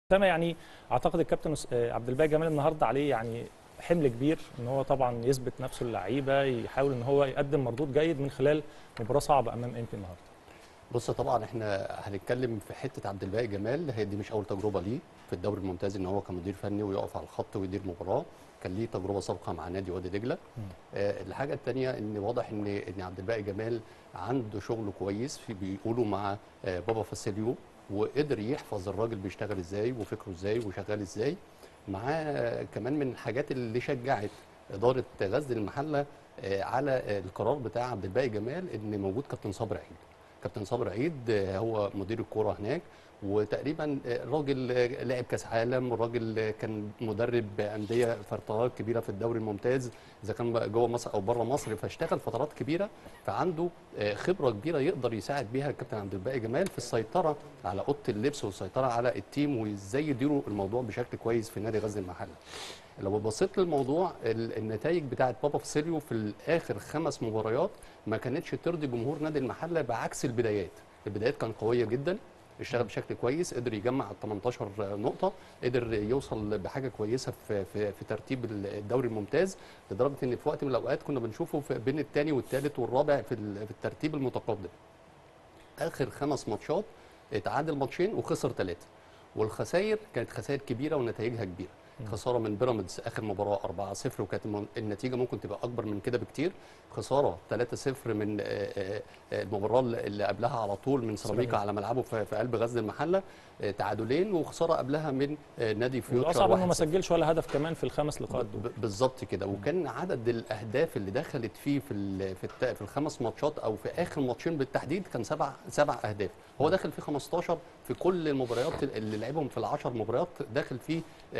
اسامه يعني اعتقد الكابتن أس- آه، عبد الباقي جمال النهارده عليه يعني حمل كبير ان هو طبعا يثبت نفسه للعيبه يحاول ان هو يقدم مردود جيد من خلال مباراه صعبه امام امبي النهارده بص طبعا احنا هنتكلم في حته عبد الباقي جمال هي دي مش اول تجربه ليه في الدوري الممتاز ان هو كمدير فني ويقف على الخط ويدير مباراه كان ليه تجربه سابقه مع نادي وادي دجله آه الحاجه الثانيه ان واضح ان ان عبد الباقي جمال عنده شغل كويس في بيقولوا مع آه بابا فاسيليو وقدر يحفظ الراجل بيشتغل ازاي وفكره ازاي وشغال ازاي معاه كمان من الحاجات اللي شجعت اداره غزل المحله آه، على آه، القرار بتاع عبد الباقي جمال ان موجود كابتن صابر عيد كابتن صابر عيد آه، هو مدير الكوره هناك وتقريبا آه، راجل آه، لعب كاس عالم وراجل آه، كان مدرب انديه فترات كبيره في الدوري الممتاز اذا كان بقى جوه مصر او بره مصر فاشتغل فترات كبيره فعنده آه، خبره كبيره يقدر يساعد بيها الكابتن عبد الباقي جمال في السيطره على اوضه اللبس والسيطره على التيم وازاي يديروا الموضوع بشكل كويس في نادي غزل المحله لو بصيت للموضوع ال- النتائج بتاعت بابا فاسيليو في الاخر خمس مباريات ما كانتش ترضي جمهور نادي المحله بعكس البدايات البدايات كانت قويه جدا اشتغل بشكل كويس قدر يجمع ال 18 نقطه قدر يوصل بحاجه كويسه في في, في ترتيب الدوري الممتاز لدرجه ان في وقت من الاوقات كنا بنشوفه في بين الثاني والثالث والرابع في ال- في الترتيب المتقدم اخر خمس ماتشات اتعادل ماتشين وخسر ثلاثه والخسائر كانت خسائر كبيره ونتائجها كبيره خساره من بيراميدز اخر مباراه 4-0 وكانت الم- النتيجه ممكن تبقى اكبر من كده بكتير خساره 3-0 من آه، آه، آه، المباراه اللي قبلها على طول من سيراميكا سيراميكا. على ملعبه في في قلب غزل المحله آه، تعادلين وخساره قبلها من آه، نادي فيوتشر والاصعب انه ما 1-0. سجلش ولا هدف كمان في الخمس لقاءات دول ب- بالظبط كده وكان عدد الاهداف اللي دخلت فيه في ال- في, الت- في الخمس ماتشات او في اخر ماتشين بالتحديد كان سبع سبع اهداف هو داخل فيه 15 في كل المباريات اللي لعبهم في العشر مباريات داخل فيه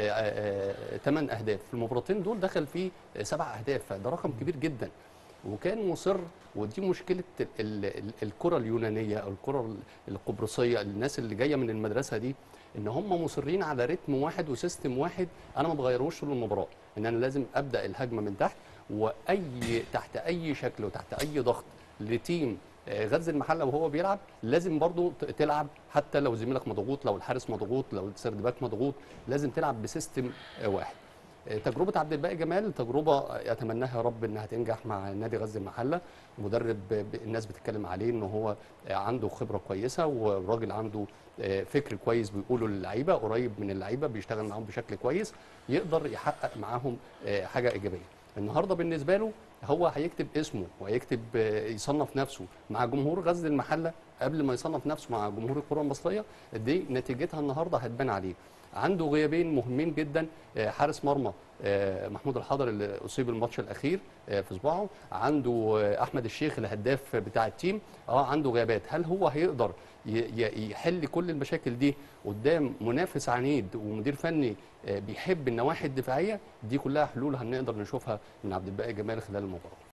8 اهداف في المباراتين دول دخل فيه آه، سبع اهداف فده رقم كبير جدا وكان مصر ودي مشكله ال- ال- الكره اليونانيه او الكره القبرصيه الناس اللي جايه من المدرسه دي ان هم مصرين على رتم واحد وسيستم واحد انا ما بغيروش طول المباراه ان انا لازم ابدا الهجمه من تحت واي تحت اي شكل وتحت اي ضغط لتيم آه، غزل المحله وهو بيلعب لازم برضو ت- تلعب حتى لو زميلك مضغوط لو الحارس مضغوط لو السرد باك مضغوط لازم تلعب بسيستم آه، واحد آه، تجربة عبد الباقي جمال تجربة أتمناها يا رب إنها تنجح مع نادي غزل المحلة مدرب ب- ب- الناس بتتكلم عليه إن هو آه، عنده خبرة كويسة وراجل عنده آه، فكر كويس بيقوله للعيبة قريب من اللعيبة بيشتغل معاهم بشكل كويس يقدر يحقق معاهم آه، حاجة إيجابية النهارده بالنسبة له هو هيكتب اسمه وهيكتب آه، يصنف نفسه مع جمهور غزل المحلة قبل ما يصنف نفسه مع جمهور الكرة المصرية دي نتيجتها النهارده هتبان عليه عنده غيابين مهمين جدا آه، حارس مرمى آه، محمود الحضر اللي اصيب الماتش الاخير آه، في صباعه عنده آه، احمد الشيخ الهداف بتاع التيم اه عنده غيابات هل هو هيقدر ي- ي- يحل كل المشاكل دي قدام منافس عنيد ومدير فني آه، بيحب النواحي الدفاعيه دي كلها حلول هنقدر نشوفها من عبد الباقي جمال خلال المباراه